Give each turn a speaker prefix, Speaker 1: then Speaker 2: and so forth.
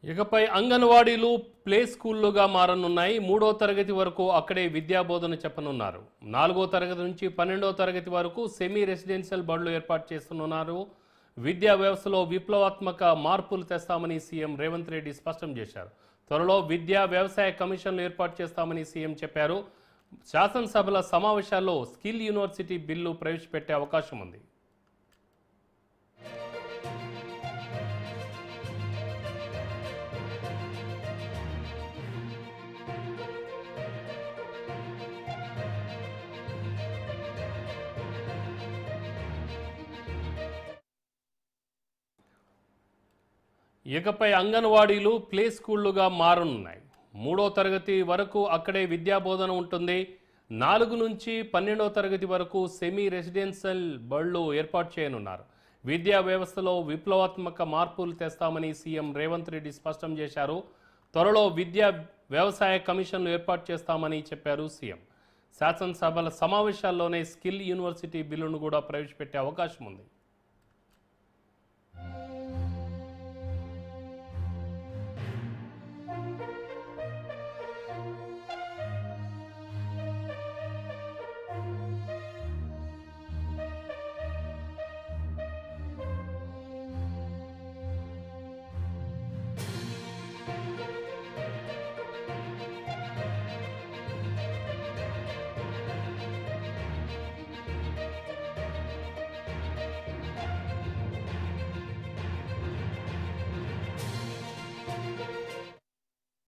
Speaker 1: ఇకపై అంగన్వాడీలు ప్లే స్కూళ్లుగా మారనున్నాయి మూడో తరగతి వరకు అక్కడే విద్యాబోధన చెప్పనున్నారు నాలుగో తరగతి నుంచి పన్నెండో తరగతి వరకు సెమీ రెసిడెన్షియల్ బడులు ఏర్పాటు చేస్తున్నారు విద్యా వ్యవస్థలో విప్లవాత్మక మార్పులు తెస్తామని సీఎం రేవంత్ రెడ్డి స్పష్టం చేశారు త్వరలో విద్యా వ్యవసాయ కమిషన్లు ఏర్పాటు చేస్తామని సీఎం చెప్పారు శాసనసభల సమావేశాల్లో స్కిల్ యూనివర్సిటీ బిల్లు ప్రవేశపెట్టే అవకాశం ఉంది ఇకపై అంగన్వాడీలు ప్లే స్కూళ్లుగా మారనున్నాయి మూడో తరగతి వరకు అక్కడే విద్యాబోధన ఉంటుంది నాలుగు నుంచి పన్నెండో తరగతి వరకు సెమీ రెసిడెన్షియల్ బళ్ళు ఏర్పాటు చేయనున్నారు విద్యా వ్యవస్థలో విప్లవాత్మక మార్పులు తెస్తామని సీఎం రేవంత్ రెడ్డి స్పష్టం చేశారు త్వరలో విద్యా వ్యవసాయ కమిషన్లు ఏర్పాటు చేస్తామని చెప్పారు సీఎం శాసనసభల సమావేశాల్లోనే స్కిల్ యూనివర్సిటీ బిల్లును కూడా ప్రవేశపెట్టే అవకాశం ఉంది